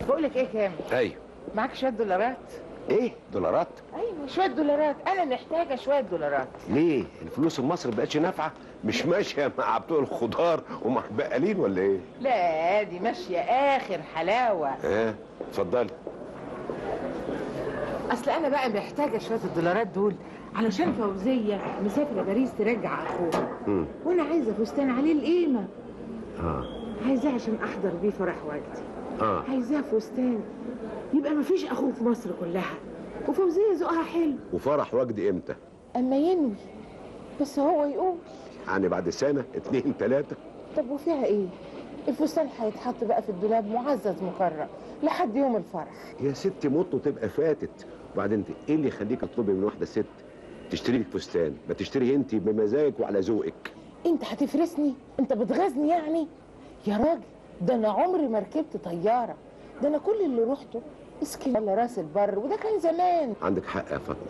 بقول لك ايه كام ايوه معاك شويه دولارات ايه دولارات ايوه شويه دولارات انا محتاجه شويه دولارات ليه الفلوس المصري بقتش نافعه مش ماشيه مع بتوع الخضار ومع البقالين ولا ايه لا دي ماشيه اخر حلاوه اه اتفضلي اصل انا بقى محتاجه شويه الدولارات دول علشان فوزيه مسافره باريس ترجع اخوها مم. وانا عايزه فستان عليه القيمه اه عايزاه عشان احضر بيه فرح والدي اه عايزاه فستان يبقى مفيش اخوه في مصر كلها وفوزيه ذوقها حلو وفرح وجدي امتى اما ينوي بس هو يقول يعني بعد سنه اتنين تلاته طب وفيها ايه الفستان هيتحط بقى في الدولاب معزز مكرم لحد يوم الفرح يا ست موته تبقى فاتت وبعدين انت ايه اللي يخليك تطلبي من واحده ست تشتري لك فستان ما تشتري انت بمزاجك وعلى ذوقك انت هتفرسني انت بتغازني يعني يا راجل ده انا عمري ما ركبت طياره ده انا كل اللي روحته اسكن ولا راس البر وده كان زمان عندك حق يا فاطمه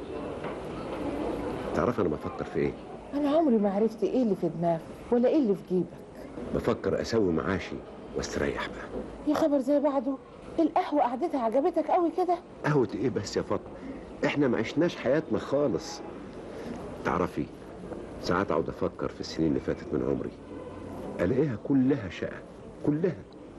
تعرف انا بفكر في ايه انا عمري ما عرفت ايه اللي في دماغك ولا ايه اللي في جيبك بفكر اسوي معاشي واستريح بقى يا خبر زي بعضه القهوه قعدتها عجبتك قوي كده قهوة ايه بس يا فاطمة احنا ما عشناش حياتنا خالص تعرفي ساعات اقعد افكر في السنين اللي فاتت من عمري الاقيها كلها شقة كلها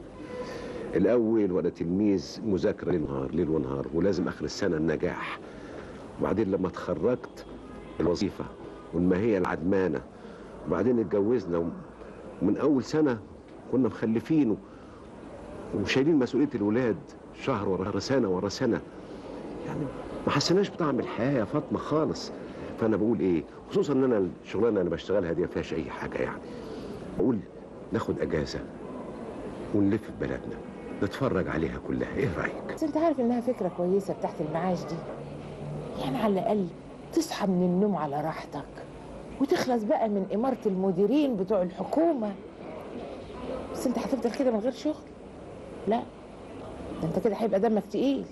الاول وانا تلميذ مذاكرة ليل نهار ليل ونهار ولازم اخر السنة النجاح وبعدين لما اتخرجت الوظيفة والماهية العدمانة وبعدين اتجوزنا وم- ومن اول سنة كنا مخلفين و- وشايلين مسؤولية الولاد شهر ورا سنة ورا سنة يعني ما حسيناش بطعم الحياة يا فاطمة خالص فأنا بقول إيه خصوصا إن أنا الشغلانة اللي أنا بشتغلها دي ما فيهاش أي حاجة يعني بقول ناخد أجازة ونلف في بلدنا نتفرج عليها كلها إيه رأيك؟ بس انت عارف انها فكره كويسه بتاعت المعاش دي يعني على الاقل تصحى من النوم على راحتك وتخلص بقى من اماره المديرين بتوع الحكومه بس انت هتفضل كده من غير شغل لا ده انت كده هيبقى دمك تقيل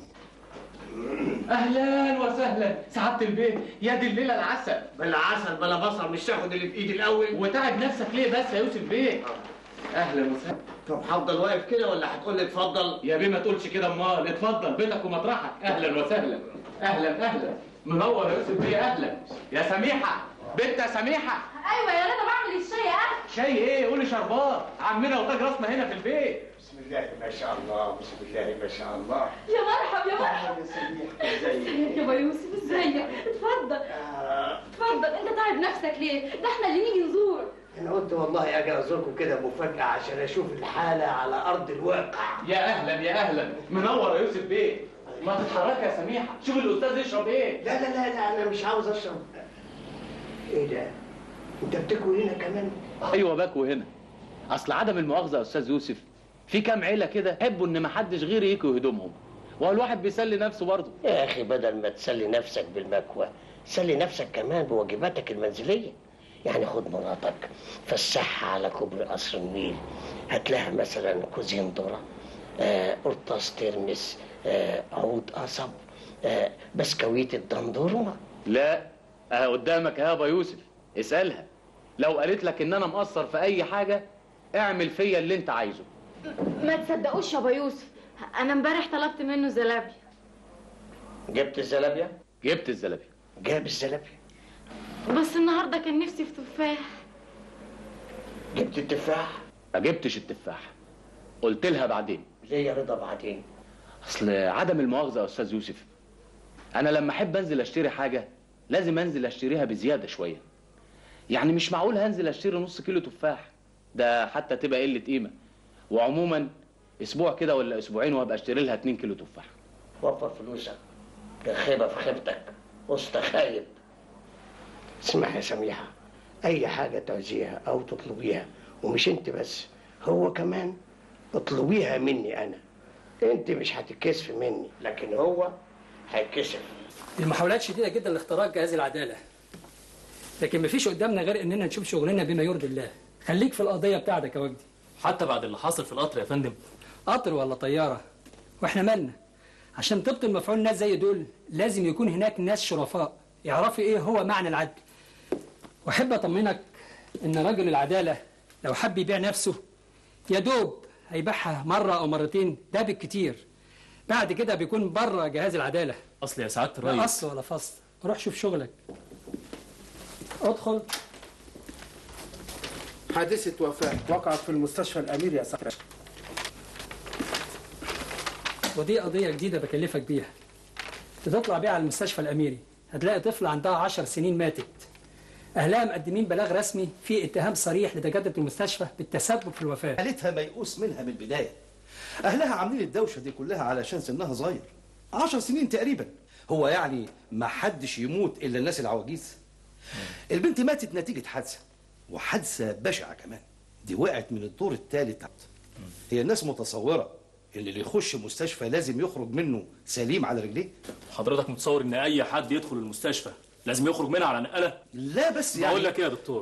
اهلا وسهلا سعاده البيت يا دي الليله العسل بالعسل بلا بصل مش تاخد اللي في ايدي الاول وتعب نفسك ليه بس يا يوسف بيه اهلا وسهلا طب هفضل واقف كده ولا هتقول لي اتفضل يا بيه ما تقولش كده امال اتفضل بيتك ومطرحك اهلا وسهلا اهلا اهلا منور يا يوسف بيه اهلا يا سميحه بنت يا سميحه ايوه يا رضا بعمل الشاي يا اخي شاي ايه قولي شربات عمنا وتاج راسنا هنا في البيت بسم الله ما شاء الله بسم الله ما شاء الله يا مرحب يا مرحب يا سميح ازيك يا ابو يوسف ازيك اتفضل اتفضل انت تعب نفسك ليه ده احنا اللي نيجي نزور انا قلت والله اجي ازوركم كده مفاجاه عشان اشوف الحاله على ارض الواقع يا اهلا يا اهلا منور يا يوسف بيه ما تتحرك يا سميحه شوف الاستاذ يشرب ايه لا لا لا لا انا مش عاوز اشرب ايه ده انت بتكوي هنا كمان ايوه باكو هنا اصل عدم المؤاخذه يا استاذ يوسف في كام عيله كده يحبوا ان ما حدش غيري يكوي هدومهم وهو الواحد بيسلي نفسه برضه يا أخي بدل ما تسلي نفسك بالمكوى سلي نفسك كمان بواجباتك المنزلية يعني خد مراتك فسحها على كوبري قصر النيل هات لها مثلا كوزين ذرة آه، قرطاس ترمس آه، عود قصب آه، بسكويت الدندورمة لا اه قدامك يا ابا يوسف اسالها لو قالت لك ان انا مقصر في اي حاجه اعمل فيا اللي انت عايزه ما تصدقوش يا ابو يوسف انا امبارح طلبت منه زلابيا جبت الزلابية؟ جبت الزلابيه جاب الزلابية بس النهارده كان نفسي في تفاح جبت التفاح ما جبتش التفاح قلت لها بعدين ليه يا رضا بعدين اصل عدم المؤاخذه يا استاذ يوسف انا لما احب انزل اشتري حاجه لازم انزل اشتريها بزياده شويه يعني مش معقول هنزل اشتري نص كيلو تفاح ده حتى تبقى قله قيمه وعموما اسبوع كده ولا اسبوعين وهبقى اشتري لها 2 كيلو تفاح وفر فلوسك ده خيبة في خيبتك وسط خايب اسمع يا سميحة أي حاجة تعزيها أو تطلبيها ومش أنت بس هو كمان اطلبيها مني أنا أنت مش هتتكسف مني لكن هو هيتكسف المحاولات شديدة جدا لاختراق جهاز العدالة لكن مفيش قدامنا غير اننا نشوف شغلنا بما يرضي الله خليك في القضية بتاعتك يا وجدي حتى بعد اللي حاصل في القطر يا فندم قطر ولا طيارة واحنا مالنا عشان تبطل مفعول ناس زي دول لازم يكون هناك ناس شرفاء يعرفوا ايه هو معنى العدل واحب اطمنك ان رجل العدالة لو حب يبيع نفسه يا دوب هيبيعها مرة أو مرتين ده بالكتير بعد كده بيكون بره جهاز العدالة اصل يا سعاده لا الرئيس أصل ولا فصل روح شوف شغلك ادخل حادثة وفاة وقعت في المستشفى الأمير يا سعادة ودي قضية جديدة بكلفك بيها تطلع بيها على المستشفى الأميري هتلاقي طفل عندها عشر سنين ماتت أهلها مقدمين بلاغ رسمي فيه اتهام صريح لدكاترة المستشفى بالتسبب في الوفاة حالتها ميؤوس منها من البداية أهلها عاملين الدوشة دي كلها علشان سنها صغير عشر سنين تقريبا هو يعني ما حدش يموت إلا الناس العواجيز البنت ماتت نتيجة حادثة وحادثة بشعة كمان دي وقعت من الدور الثالث هي الناس متصورة إن اللي يخش مستشفى لازم يخرج منه سليم على رجليه حضرتك متصور ان اي حد يدخل المستشفى لازم يخرج منها على نقله لا بس يعني بقول لك ايه يا دكتور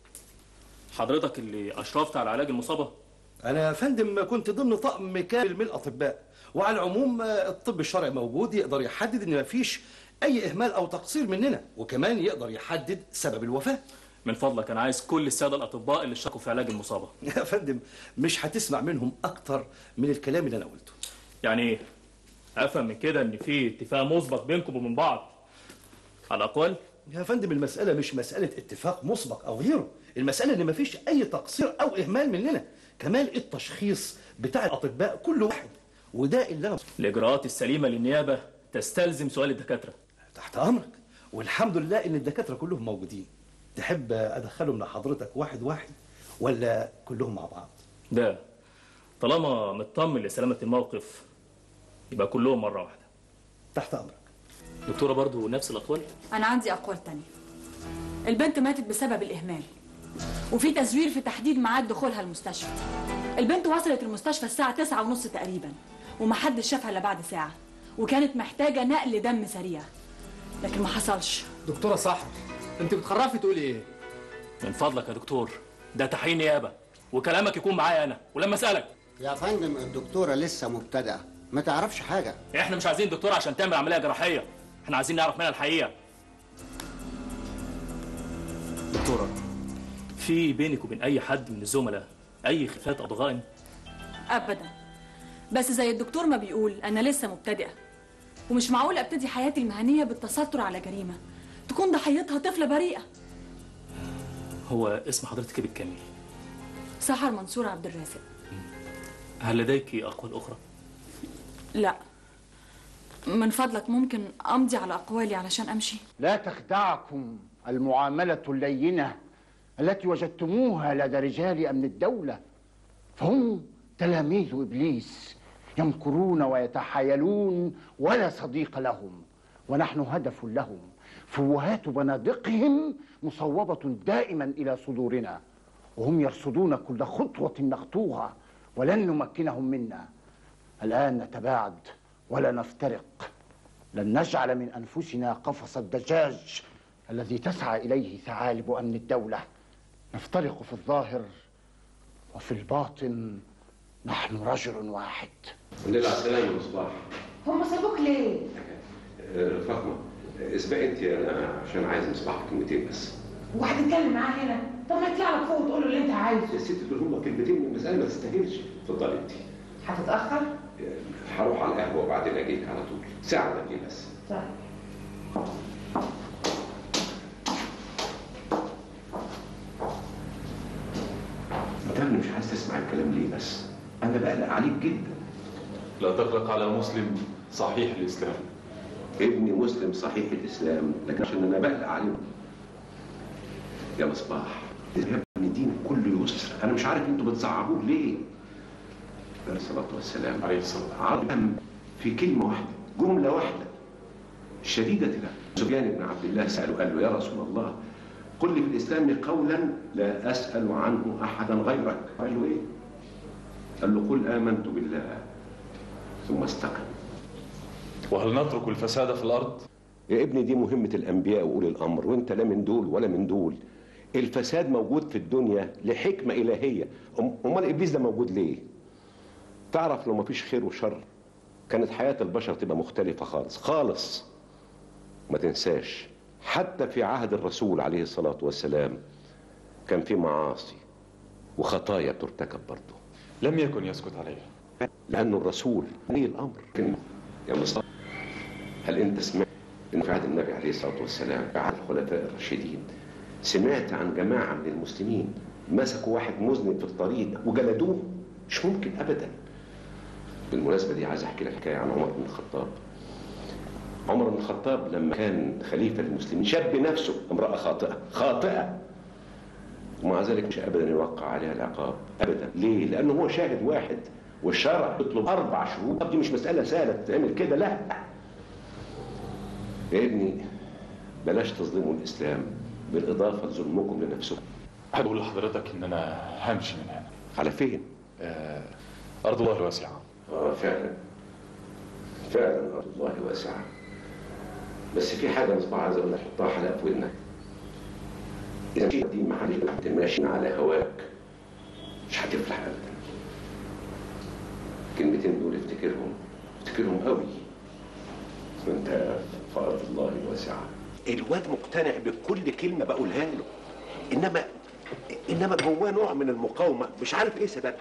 حضرتك اللي اشرفت على علاج المصابه أنا يا فندم كنت ضمن طقم كامل من الأطباء وعلى العموم آه، الطب الشرعي موجود يقدر يحدد إن مفيش أي إهمال أو تقصير مننا وكمان يقدر يحدد سبب الوفاة من فضلك انا عايز كل الساده الاطباء اللي اشتركوا في علاج المصابه يا فندم مش هتسمع منهم أكتر من الكلام اللي أنا قلته يعني ايه افهم من كده ان في اتفاق مسبق بينكم وبين بعض على الاقوال يا فندم المسألة مش مسألة اتفاق مسبق أو غيره المسألة إن مفيش أي تقصير أو إهمال مننا كمان التشخيص بتاع الأطباء كل واحد وده اللي أنا الاجراءات السليمه للنيابه تستلزم سؤال الدكاتره تحت أمرك والحمد لله إن الدكاترة كلهم موجودين تحب أدخلهم لحضرتك واحد واحد ولا كلهم مع بعض ده طالما مطمن لسلامه الموقف يبقى كلهم مره واحده تحت أمرك دكتوره برضو نفس الاقوال أنا عندي أقوال تانية البنت ماتت بسبب الإهمال وفي تزوير في تحديد ميعاد دخولها المستشفى البنت وصلت المستشفى الساعة تسعة ونص تقريبا ومحدش شافها إلا بعد ساعة وكانت محتاجة نقل دم سريع لكن ما حصلش دكتورة صحر انت بتخرفي تقولي ايه من فضلك يا دكتور ده تحقيق نيابه وكلامك يكون معايا انا ولما اسالك يا فندم الدكتورة لسه مبتدئة ما تعرفش حاجة احنا مش عايزين دكتور عشان تعمل عمليه جراحيه احنا عايزين نعرف منها الحقيقه دكتوره في بينك وبين اي حد من الزملاء اي خلافات او ضغائن أبدا بس زي الدكتور ما بيقول أنا لسه مبتدئة ومش معقول أبتدي حياتي المهنية بالتستر على جريمة تكون ضحيتها طفلة بريئة هو اسم حضرتك ايه بالكامل سحر منصور عبد الرازق هل لديك اقوال اخرى لا من فضلك ممكن أمضي على أقوالي علشان أمشي لا تخدعكم المعاملة اللينة التي وجدتموها لدى رجال أمن الدولة فهم تلاميذ إبليس يمكرون ويتحايلون ولا صديق لهم ونحن هدف لهم فوهات بنادقهم مصوبة دائما إلى صدورنا وهم يرصدون كل خطوة نخطوها ولن نمكنهم منا الآن نتباعد ولا نفترق لن نجعل من أنفسنا قفص الدجاج الذي تسعى إليه ثعالب أمن الدولة نفترق في الظاهر وفي الباطن نحن رجل واحد الحمد على السلامة يا مصباح هم سابوك ليه؟ آه، فاطمة اسبق انت انا عشان عايز مصباح كلمتين بس وهتتكلم معاه هنا طب ما يطلع لك فوق وتقول له اللي انت عايزه يا ستي تقول لهم كلمتين المسألة ما تستاهلش اتفضلي انت هتتاخر؟ هروح على القهوة وبعدين اجيلك على طول ساعة واجي بس طيب انت اللي مش عايز تسمع الكلام ليه بس انا بقلق عليك جدا لا تقلق على مسلم صحيح الإسلام ابني مسلم صحيح الاسلام لكن عشان انا بقلق عليه يا مصباح يا ابني دين كله يسر انا مش عارف انتوا بتصعبوه ليه عليه الصلاه والسلام عليه الصلاة عظم في كلمه واحده جمله واحده شديده له سفيان بن عبد الله ساله قال له يا رسول الله قل لي في الاسلام قولا لا اسال عنه احدا غيرك قال له ايه قال له قل امنت بالله ثم استقم وهل نترك الفساد في الأرض؟ يا ابني دي مهمة الأنبياء وأولي الأمر وأنت لا من دول ولا من دول الفساد موجود في الدنيا لحكمة إلهية أم- أمال إبليس ده موجود ليه؟ تعرف لو مفيش خير وشر كانت حياة البشر تبقى مختلفة خالص خالص ما تنساش حتى في عهد الرسول عليه الصلاة والسلام كان في معاصي وخطايا ترتكب برضه لم يكن يسكت عليها لأنه الرسول ولي الأمر يا مصطفى هل أنت سمعت إن في عهد النبي عليه الصلاة والسلام بعد الخلفاء الراشدين سمعت عن جماعة من المسلمين مسكوا واحد مذنب في الطريق وجلدوه مش ممكن أبدا بالمناسبة دي عايز أحكي لك حكاية عن عمر بن الخطاب عمر بن الخطاب لما كان خليفة للمسلمين شاب نفسه امرأة خاطئة خاطئة ومع ذلك مش ابدا يوقع عليها العقاب ابدا ليه لانه هو شاهد واحد والشرع يطلب اربع شهود دي مش مساله سهله تتعمل كده لا يا ابني بلاش تظلموا الاسلام بالاضافه لظلمكم لنفسكم هقول لحضرتك ان انا همشي من هنا على فين آه ارض الله واسعه اه فعلا فعلا ارض الله واسعه بس في حاجه مصباح عايز اقول لك حطها حلقه في ودنك إذا في دين محل أنت ماشي على هواك مش هتفلح أبدا الكلمتين دول افتكرهم افتكرهم قوي وانت في أرض الله الواسعة الواد مقتنع بكل كلمة بقولها له إنما إنما جواه نوع من المقاومة مش عارف إيه سببها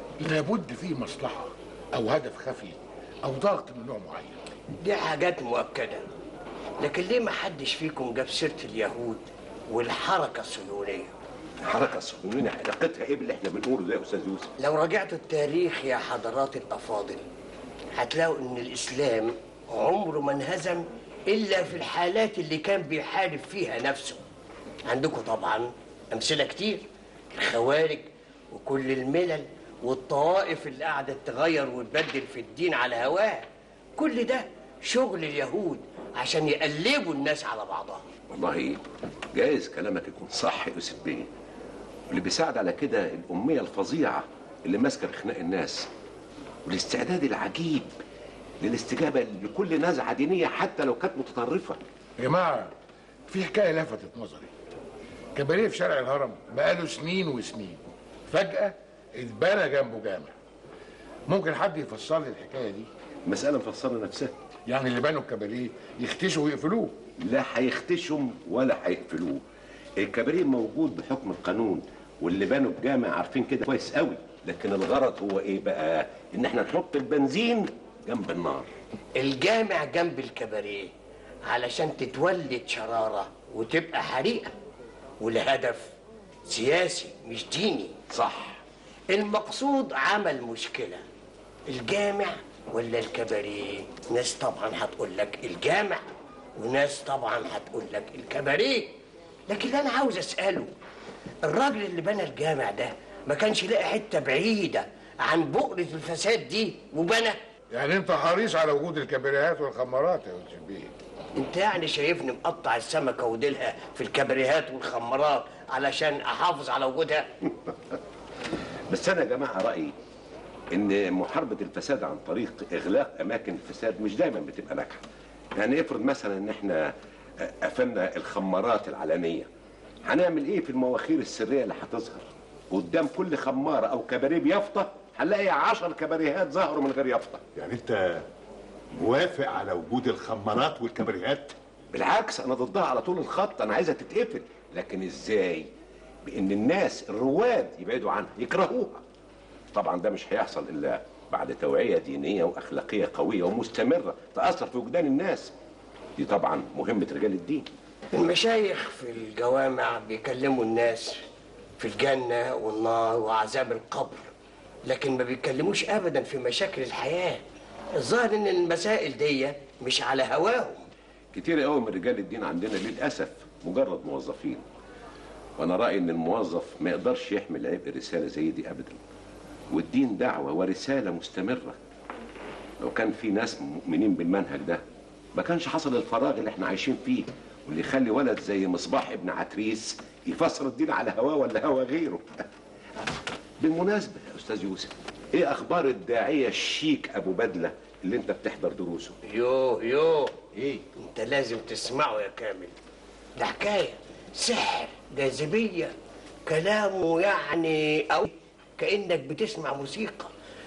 لابد فيه مصلحة أو هدف خفي أو ضغط من نوع معين دي حاجات مؤكدة لكن ليه ما حدش فيكم جاب سيرة اليهود والحركة الصهيونية الحركة الصهيونية علاقتها إيه باللي إحنا بنقوله ده يا أستاذ يوسف لو رجعتوا التاريخ يا حضرات الأفاضل هتلاقوا إن الإسلام عمره ما انهزم إلا في الحالات اللي كان بيحارب فيها نفسه عندكم طبعا أمثلة كتير الخوارج وكل الملل والطوائف اللي قعدت تغير وتبدل في الدين على هواها كل ده شغل اليهود عشان يقلبوا الناس على بعضها والله جايز كلامك يكون صح يا يوسف بيه واللي بيساعد على كده الأمية الفظيعة اللي ماسكة في خناق الناس والاستعداد العجيب للاستجابة لكل نزعة دينية حتى لو كانت متطرفة يا جماعة في حكاية لفتت نظري كباريه في شارع الهرم بقاله سنين وسنين فجأة اتبنى جنبه جامع ممكن حد يفسر لي الحكاية دي مسألة مفسرة نفسها يعني اللي بنوا الكباريه يختشوا ويقفلوه لا هيختشم ولا هيقفلوه الكباريه موجود بحكم القانون واللي بنوا الجامع عارفين كده كويس قوي لكن الغرض هو ايه بقى ان احنا نحط البنزين جنب النار الجامع جنب الكباريه علشان تتولد شرارة وتبقى حريقة والهدف سياسي مش ديني صح المقصود عمل مشكلة الجامع ولا الكباريه ناس طبعا هتقول لك الجامع وناس طبعا هتقول لك الكباريه لكن انا عاوز اساله الراجل اللي بنى الجامع ده ما كانش لاقي حته بعيده عن بؤره الفساد دي وبنى يعني انت حريص على وجود الكباريهات والخمارات يا يوسف بيه انت يعني شايفني مقطع السمكه وديلها في الكباريهات والخمارات علشان احافظ على وجودها بس انا يا جماعه رايي ان محاربه الفساد عن طريق اغلاق اماكن الفساد مش دايما بتبقى ناجحه يعني افرض مثلا ان احنا قفلنا الخمارات العلنيه هنعمل ايه في المواخير السريه اللي هتظهر قدام كل خماره او كباريه بيافطه هنلاقي عشر كباريهات ظهروا من غير يافطه يعني انت موافق على وجود الخمارات والكباريهات بالعكس انا ضدها على طول الخط انا عايزها تتقفل لكن ازاي بان الناس الرواد يبعدوا عنها يكرهوها طبعا ده مش هيحصل الا بعد توعيه دينيه واخلاقيه قويه ومستمره تاثر في وجدان الناس دي طبعا مهمه رجال الدين المشايخ في الجوامع بيكلموا الناس في الجنة والنار وعذاب القبر لكن ما بيتكلموش أبدا في مشاكل الحياة الظاهر إن المسائل دي مش على هواهم كتير قوي من رجال الدين عندنا للاسف مجرد موظفين وانا رايي ان الموظف ما يقدرش يحمل عبء رساله زي دي ابدا والدين دعوه ورساله مستمره لو كان في ناس مؤمنين بالمنهج ده ما كانش حصل الفراغ اللي احنا عايشين فيه واللي يخلي ولد زي مصباح ابن عتريس يفسر الدين على هواه ولا هوا غيره بالمناسبه يا استاذ يوسف ايه اخبار الداعيه الشيك ابو بدله اللي انت بتحضر دروسه يو يو ايه انت لازم تسمعه يا كامل ده حكايه سحر جاذبيه كلامه يعني او كانك بتسمع موسيقى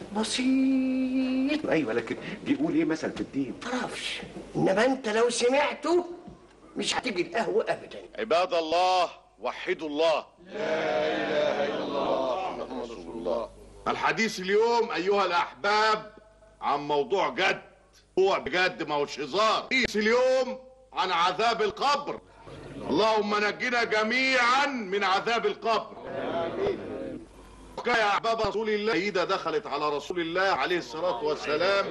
بسيط ايوه لكن بيقول ايه مثلا في الدين معرفش انما انت لو سمعته مش هتيجي القهوه ابدا عباد الله وحدوا الله لا اله الا الله محمد رسول الله الحديث اليوم أيها الأحباب عن موضوع جد هو بجد ما هوش هزار الحديث اليوم عن عذاب القبر اللهم نجنا جميعا من عذاب القبر يا أحباب رسول الله سيدة دخلت على رسول الله عليه الصلاة والسلام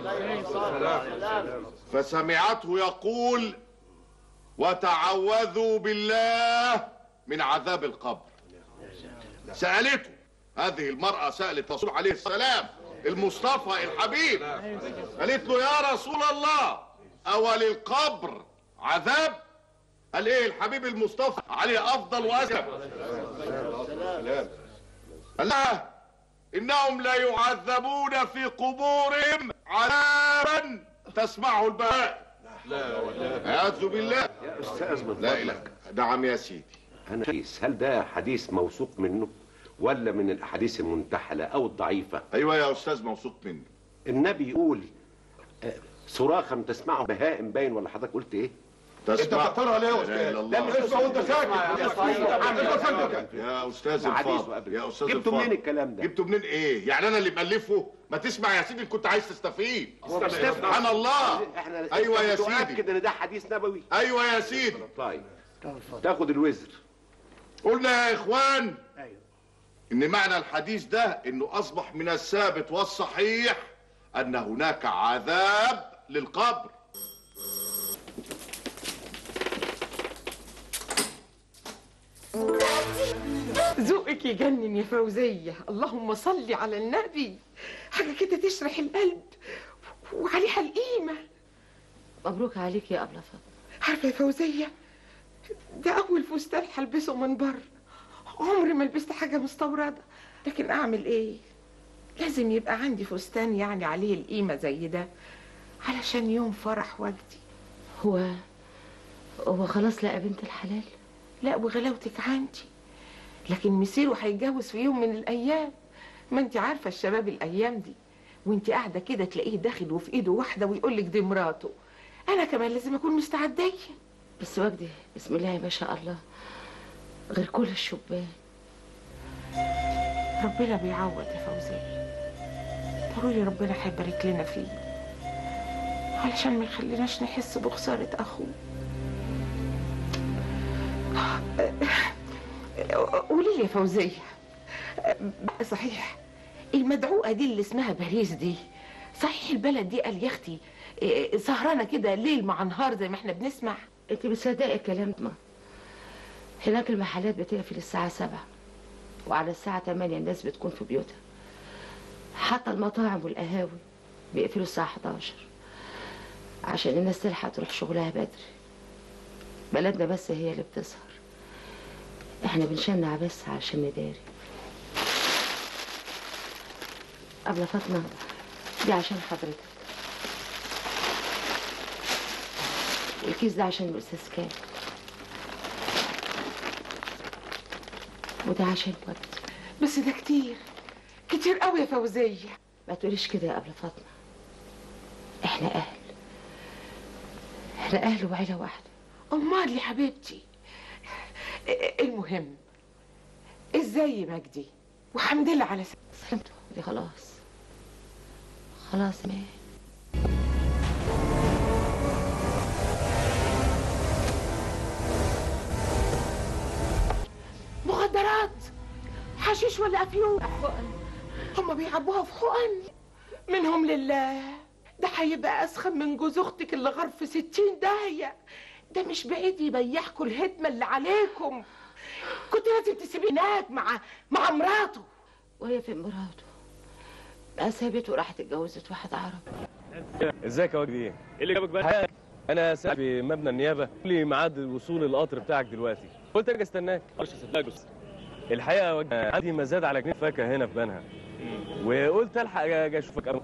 فسمعته يقول وتعوذوا بالله من عذاب القبر سألته هذه المرأة سألت رسول عليه السلام المصطفى الحبيب قالت له يا رسول الله أول القبر عذاب قال ايه الحبيب المصطفى عليه افضل واسف قال لها انهم لا يعذبون في قبورهم عذابا تسمعه البهائم اعوذ بالله يا استاذ من لا فضلك. اله نعم يا سيدي انا حديث هل ده حديث موثوق منه ولا من الاحاديث المنتحله او الضعيفه ايوه يا استاذ موثوق منه النبي يقول آه، صراخا تسمعه بهائم باين ولا حضرتك قلت ايه تسمع انت بتقرا ليه يا استاذ؟ لما اسمع وانت ساكت يا استاذ ده حديث الفاضل وقبل. يا استاذ جبته الفاضل. منين الكلام ده؟ جبته منين ايه يعني انا اللي مالفه ما تسمع يا سيدي إن كنت عايز تستفيد استفدنا. سبحان الله احنا ايوه يا أنت سيدي متاكد ان ده حديث نبوي ايوه يا سيدي طيب تاخد الوزر قلنا يا اخوان ان معنى الحديث ده انه اصبح من الثابت والصحيح ان هناك عذاب للقبر ذوقك يجنن يا فوزية اللهم صل على النبي حاجة كده تشرح القلب وعليها القيمة مبروك عليك يا أبلة فاطمة عارفة يا فوزية ده أول فستان هلبسه من بره عمري ما لبست حاجة مستوردة لكن أعمل إيه لازم يبقى عندي فستان يعني عليه القيمة زي ده علشان يوم فرح وجدي هو هو خلاص لقى بنت الحلال لا وغلاوتك عندي لكن مسيره هيتجوز في يوم من الايام ما انت عارفه الشباب الايام دي وانت قاعده كده تلاقيه داخل وفي ايده واحده ويقول لك دي مراته انا كمان لازم اكون مستعديه بس وجدي بسم الله ما شاء الله غير كل الشبان ربنا بيعوض يا فوزيه ضروري ربنا هيبارك لنا فيه علشان ما يخليناش نحس بخساره اخوه قولي لي يا فوزيه بقى صحيح المدعوقه دي اللي اسمها باريس دي صحيح البلد دي قال يا اختي إيه، سهرانه كده ليل مع نهار زي ما احنا بنسمع انت بتصدقي الكلام ده هناك المحلات بتقفل الساعة سبعة وعلى الساعة تمانية الناس بتكون في بيوتها حتى المطاعم والقهاوي بيقفلوا الساعة 11 عشان الناس تلحق تروح شغلها بدري بلدنا بس هي اللي بتسهر احنا بنشنع بس عشان نداري قبل فاطمة دي عشان حضرتك والكيس ده عشان الأستاذ كامل وده عشان وقت بس ده كتير كتير قوي يا فوزيه ما تقوليش كده يا قبل فاطمة احنا أهل احنا أهل وعيلة واحدة امال يا حبيبتي المهم ازاي يا مجدي وحمد لله على سلامته دي خلاص خلاص ما مخدرات حشيش ولا افيون هما بيعبوها في حقن منهم لله ده هيبقى اسخن من جوز اختك اللي غرف في ستين داهية ده مش بعيد يبيحكوا الهدمة اللي عليكم كنت لازم تسيبيه هناك مع مع مراته وهي في مراته بقى سابت وراحت اتجوزت واحد عربي ازيك يا وجدي ايه اللي جابك بقى الحقيقة انا ساعة في مبنى النيابه قال لي ميعاد وصول القطر بتاعك دلوقتي قلت ارجع استناك معلش صدقك بس الحقيقه يا وجدي عندي مزاد على جنيه فاكهه هنا في بنها وقلت الحق اجي اشوفك أول.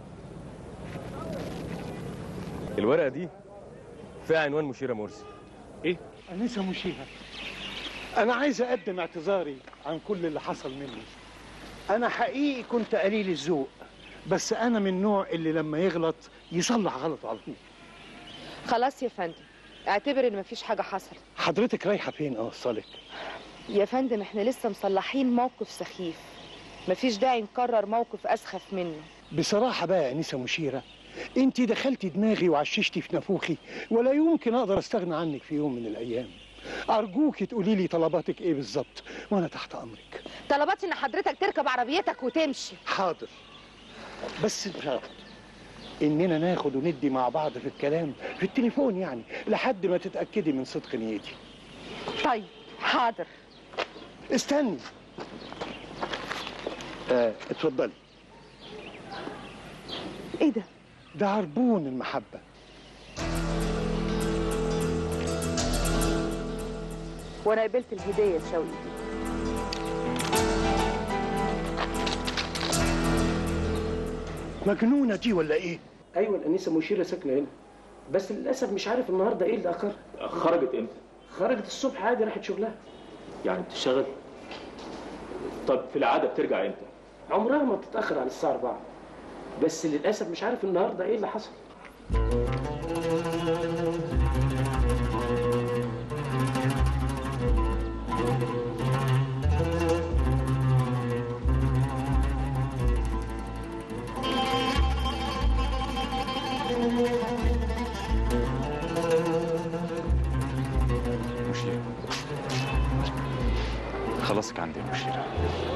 الورقه دي فيها عنوان مشيره مرسي ايه انسه مشيره انا عايز اقدم اعتذاري عن كل اللي حصل مني انا حقيقي كنت قليل الذوق بس انا من النوع اللي لما يغلط يصلح غلطه على طول خلاص يا فندم اعتبر ان مفيش حاجه حصلت حضرتك رايحه فين اوصلك يا فندم احنا لسه مصلحين موقف سخيف مفيش داعي نكرر موقف اسخف منه بصراحة بقى يا أنسة مشيرة أنت دخلتي دماغي وعششتي في نافوخي ولا يمكن أقدر أستغنى عنك في يوم من الأيام أرجوك تقولي لي طلباتك إيه بالظبط وأنا تحت أمرك طلباتي ان حضرتك تركب عربيتك وتمشي حاضر بس بشرط إننا ناخد وندي مع بعض في الكلام في التليفون يعني لحد ما تتأكدي من صدق نيتي طيب حاضر استني آه اتفضلي ايه ده ده عربون المحبة وانا قبلت الهديه شوقي مجنونة دي ولا إيه؟ ايوه الانسه مشيره ساكنه هنا بس للاسف مش عارف النهارده ايه اللي اخرها خرجت امتى؟ خرجت الصبح عادي راحت شغلها يعني بتشتغل طب في العاده بترجع امتى؟ عمرها ما بتتاخر عن الساعه 4 بس للاسف مش عارف النهارده ايه اللي حصل مشيرة خلصك عندي يا مشيرة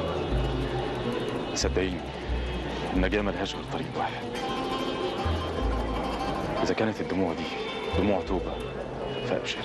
صدقيني النجاة ملهاش غير طريق واحد إذا كانت الدموع دي دموع توبة فأبشري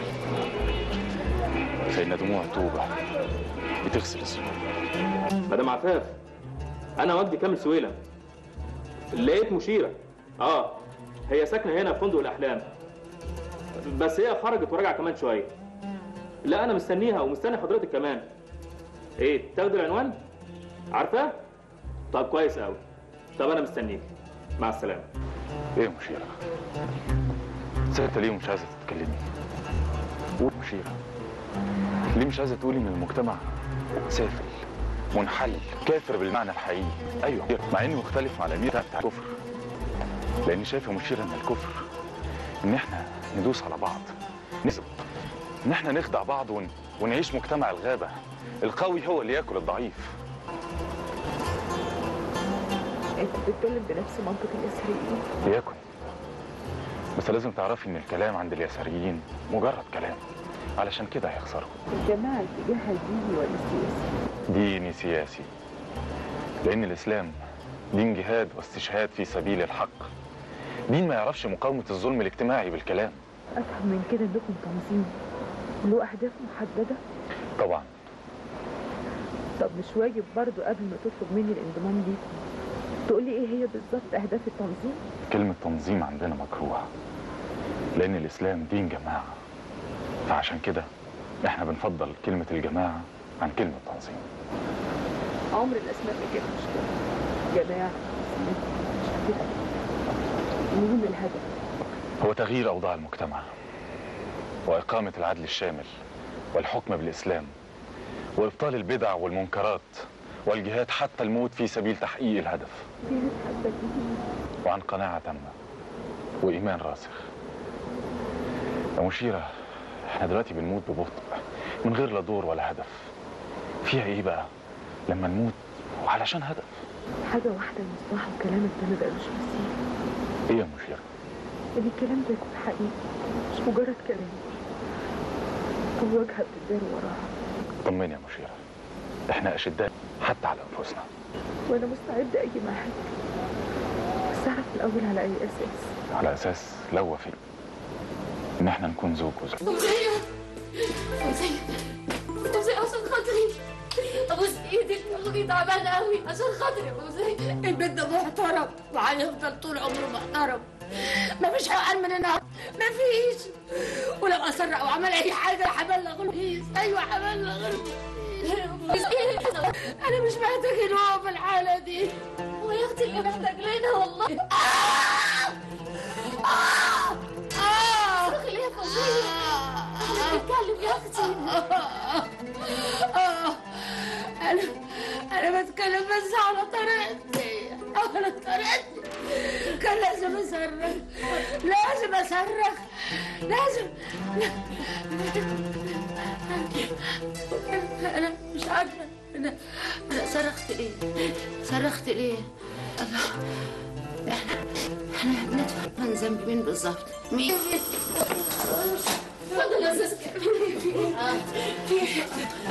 فإن دموع التوبة بتغسل الذنوب مدام عفاف انا وجدي كامل سويلة لقيت مشيرة اه هي ساكنة هنا في فندق الأحلام بس هي خرجت وراجعة كمان شوية لا أنا مستنيها ومستني حضرتك كمان إيه تاخدي العنوان؟ عارفاه؟ طب كويس قوي طب أنا مستنيك مع السلامة إيه يا مشيرة؟ ساكتة ليه ومش عايزة تتكلمي؟ قول مشيرة ليه مش عايزة تقولي إن المجتمع سافل منحل كافر بالمعنى الحقيقي أيوه مع إني مختلف مع الأمير بتاع الكفر لأني شايف يا مشيرة إن الكفر إن إحنا ندوس على بعض نسب إن إحنا نخدع بعض ون... ونعيش مجتمع الغابة القوي هو اللي ياكل الضعيف انت بتتكلم بنفس منطق اليساريين ليكن بس لازم تعرفي إن الكلام عند اليساريين مجرد كلام علشان كده هيخسروا الجماعه اتجاهها الديني ولا السياسي ديني سياسي لأن الإسلام دين جهاد واستشهاد في سبيل الحق دين ما يعرفش مقاومة الظلم الاجتماعي بالكلام افهم من كده انكم تنظيم له اهداف محدده طبعا طب مش واجب برضو قبل ما تطلب مني الانضمام ليكم تقولي ايه هي بالظبط اهداف التنظيم كلمة تنظيم عندنا مكروهة لأن الإسلام دين جماعة فعشان كده احنا بنفضل كلمة الجماعة عن كلمة تنظيم عمر الاسماء ما كانت مشكله جماعه اسماء مش كده المهم الهدف هو تغيير أوضاع المجتمع وإقامة العدل الشامل والحكم بالإسلام وإبطال البدع والمنكرات والجهاد حتى الموت في سبيل تحقيق الهدف دي حتى دي وعن قناعة تامة وإيمان راسخ يا مشيرة احنا دلوقتي بنموت ببطء من غير لا دور ولا هدف فيها ايه بقى لما نموت وعلشان هدف حاجه واحده يا مصباح وكلامك ده ما بقالوش مثيل ايه يا مشيرة ان الكلام ده يكون حقيقي مش مجرد كلام وواجهه بتدار وراها طمني يا مشيرة احنا اشداء حتى على انفسنا وانا مستعده اجي معاك بس اعرف الاول على اي اساس على اساس لو وافق ان احنا نكون زوج وزوج فوزية فوزية فوزية عشان خاطري ابوس ايدك والله تعبانة قوي عشان خاطري يا فوزية البنت ده محترم وهيفضل طول عمره محترم مفيش حقن من هنا مفيش ولو اصر او عمل اي حاجة هبلغ البوليس ايوه هبلغ البوليس انا مش محتاج ان هو في الحالة دي ويا اختي اللي محتاج لنا والله آه! آه! آه! صرخي ليه يا فوزية؟ احنا بنتكلم يا اختي آه! انا انا بتكلم بس على طريقتي على طريقتي كان لازم اصرخ لازم اصرخ لازم انا مش عارفه انا انا صرخت ليه صرخت ليه الله احنا احنا ندفع من ذنب مين بالظبط مين اتفضل يا استاذ كامل في ايه في ايه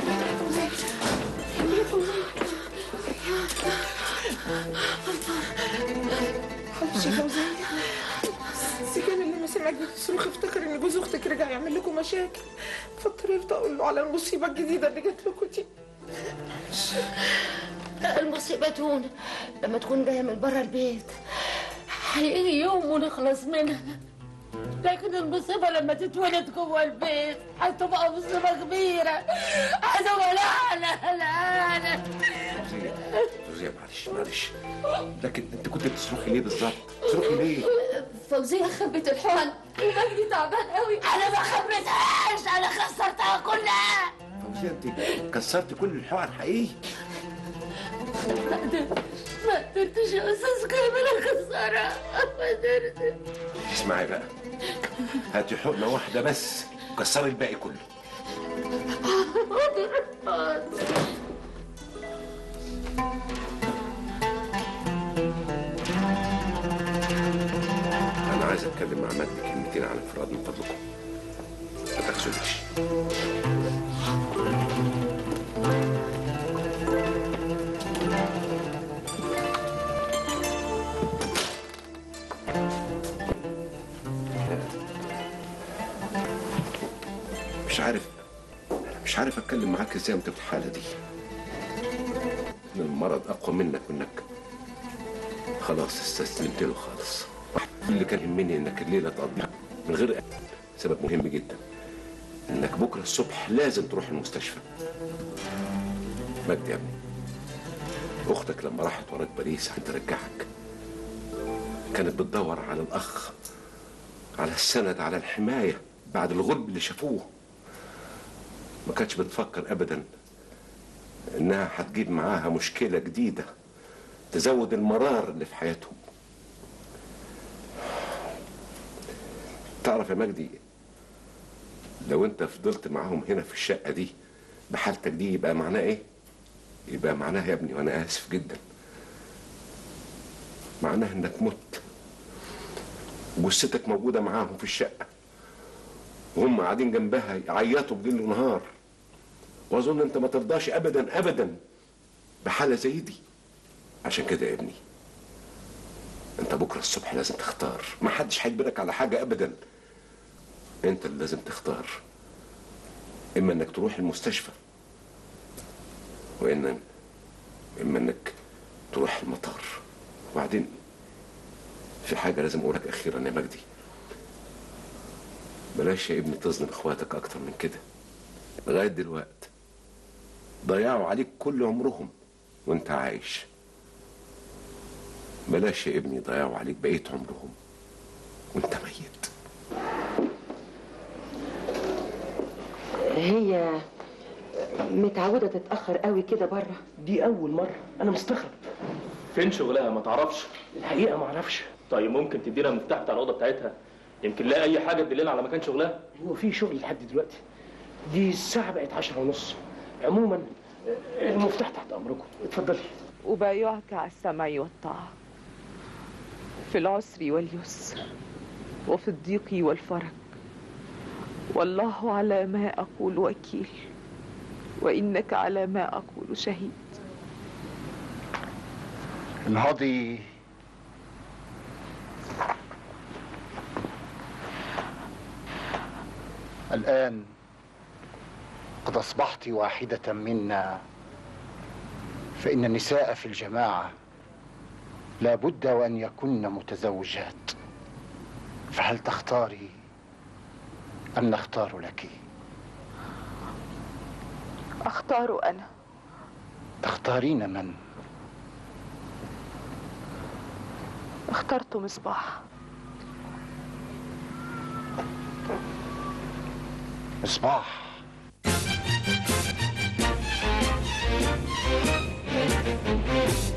معلش يا فوزية سيكان اللي ما سمعك بتصرخ افتكر ان جوز اختك رجع يعمل لكم مشاكل فاضطريت اقول له على المصيبه الجديده اللي جات لكم دي المصيبة تهون لما تكون جاية من بره البيت هيجي يوم ونخلص منها لكن المصيبة لما تتولد جوه البيت هتبقى مصيبة كبيرة هتبقى لعنة لعنة فوزية معلش معلش لكن انت كنت بتصرخي ليه بالظبط؟ بتصرخي ليه؟ فوزية خبت الحقن ومجدي تعبان قوي انا ما خبيتهاش انا خسرتها كلها فوزية انت كسرت كل الحقن حقيقي ما قدرت ما قدرتش يا استاذ كامل اكسرها ما قدرت اسمعي بقى هاتي حقنة واحدة بس وكسري الباقي كله أنا عايز أتكلم مع مجدي كلمتين عن انفراد من فضلكم ما تغسلش مش عارف أنا مش عارف أتكلم معاك إزاي وأنت في الحالة دي إن المرض أقوى منك وإنك خلاص استسلمت له خالص اللي كان يهمني إنك الليلة تقضيها من غير سبب مهم جدا إنك بكرة الصبح لازم تروح المستشفى مجدي يا ابني أختك لما راحت وراك باريس عشان ترجعك كانت بتدور على الأخ على السند على الحماية بعد الغرب اللي شافوه ما كانتش بتفكر أبدا إنها هتجيب معاها مشكلة جديدة تزود المرار اللي في حياتهم تعرف يا مجدي لو انت فضلت معاهم هنا في الشقة دي بحالتك دي يبقى معناه ايه يبقى معناه يا ابني وانا اسف جدا معناه انك مت جثتك موجودة معاهم في الشقة وهم قاعدين جنبها يعيطوا بليل ونهار واظن انت ما ترضاش ابدا ابدا بحالة زي دي عشان كده يا ابني انت بكرة الصبح لازم تختار ما حدش هيجبرك على حاجة ابدا انت اللي لازم تختار اما انك تروح المستشفى وان اما انك تروح المطار وبعدين في حاجة لازم اقولك اخيرا يا مجدي بلاش يا ابني تظلم اخواتك اكتر من كده لغاية دلوقت ضيعوا عليك كل عمرهم وانت عايش بلاش يا ابني يضيعوا عليك بقية عمرهم وانت ميت هي متعودة تتأخر قوي كده بره دي أول مرة أنا مستغرب فين شغلها ما تعرفش الحقيقة ما أعرفش طيب ممكن تدينا المفتاح بتاع الأوضة بتاعتها يمكن لا أي حاجة تدلنا على مكان شغلها هو في شغل لحد دلوقتي دي الساعة بقت عشرة ونص عموما المفتاح تحت أمركم اتفضلي أبايعك على السمع والطاعة في العسر واليسر وفي الضيق والفرج والله على ما أقول وكيل وإنك على ما أقول شهيد انهضي الآن قد أصبحت واحدة منا فإن النساء في الجماعة لا بد وأن يكن متزوجات فهل تختاري أم نختار لك أختار أنا تختارين من اخترت مصباح مصباح Thank you.